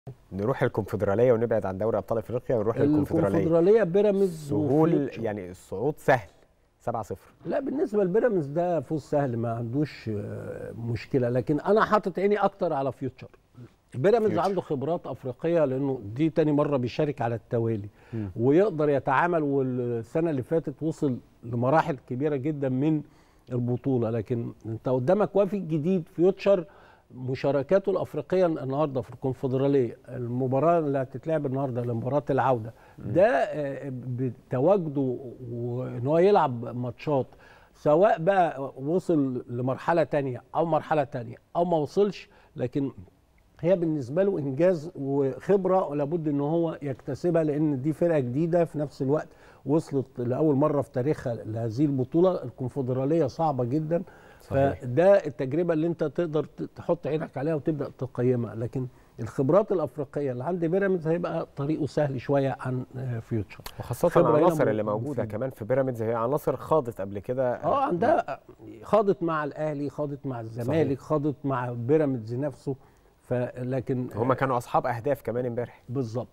نروح الكونفدراليه ونبعد عن دوري ابطال افريقيا ونروح للكونفدراليه الكونفدراليه بيراميدز سهول وفيوتشر. يعني الصعود سهل 7-0 لا بالنسبه لبيراميدز ده فوز سهل ما عندوش آه، مشكله لكن انا حاطط عيني اكتر على فيوتشر بيراميدز فيوتشر. عنده خبرات افريقيه لانه دي تاني مره بيشارك على التوالي ويقدر يتعامل والسنه اللي فاتت وصل لمراحل كبيره جدا من البطوله لكن انت قدامك وافد جديد فيوتشر مشاركاته الافريقيه النهارده في الكونفدراليه المباراه اللي هتتلعب النهارده لمباراه العوده ده آه، بتواجده وان هو يلعب ماتشات سواء بقى وصل لمرحله تانية او مرحله تانية او ما وصلش لكن هي بالنسبه له انجاز وخبره لابد ان هو يكتسبها لان دي فرقه جديده في نفس الوقت وصلت لاول مره في تاريخها لهذه البطوله الكونفدراليه صعبه جدا صحيح. فده التجربه اللي انت تقدر ت- تحط عينك عليها وتبدا تقيمها لكن الخبرات الافريقيه اللي عند بيراميدز هيبقى طريقه سهل شويه عن آه، فيوتشر وخاصه خبرة هنا العناصر اللي م- موجوده مفيدة. كمان في بيراميدز هي عناصر خاضت قبل كده اه عندها خاضت مع الاهلي خاضت مع الزمالك خاضت مع بيراميدز نفسه فلكن هم كانوا اصحاب اهداف كمان امبارح بالظبط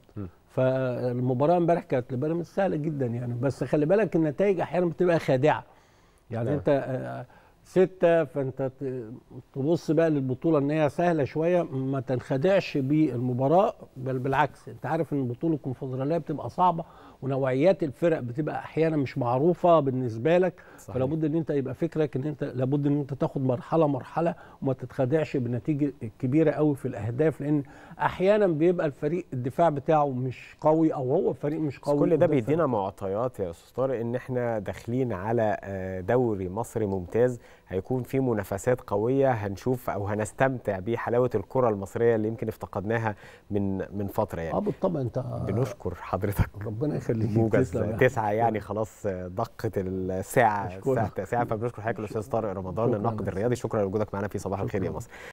فالمباراه امبارح كانت لبيراميدز سهله جدا يعني بس خلي بالك النتائج احيانا بتبقى خادعه يعني نعم. انت آه، ستة فانت ت- تبص بقى للبطولة ان هي سهلة شوية ما تنخدعش بالمباراة بل بالعكس انت عارف ان البطولة الكونفدرالية بتبقى صعبة ونوعيات الفرق بتبقى احيانا مش معروفة بالنسبة لك صحيح. فلا بد ان انت يبقى فكرك ان انت لابد ان انت تاخد مرحلة مرحلة وما تتخدعش بالنتيجة الكبيرة قوي في الاهداف لان احيانا بيبقى الفريق الدفاع بتاعه مش قوي او هو فريق مش بس قوي كل ده وده بيدينا معطيات يا استاذ طارق ان احنا داخلين على آه، دوري مصري ممتاز هيكون فيه منافسات قويه هنشوف او هنستمتع بحلاوه الكره المصريه اللي يمكن افتقدناها من من فتره اه يعني بالطبع انت بنشكر حضرتك ربنا يخليك موجز تسلم يا تسعة يعني خلاص دقت الساعة أشكرك. الساعة التاسعة فبنشكر حضرتك الأستاذ طارق رمضان شكراً الناقد يا الرياضي شكرا لوجودك معنا في صباح الخير يا شكراً. مصر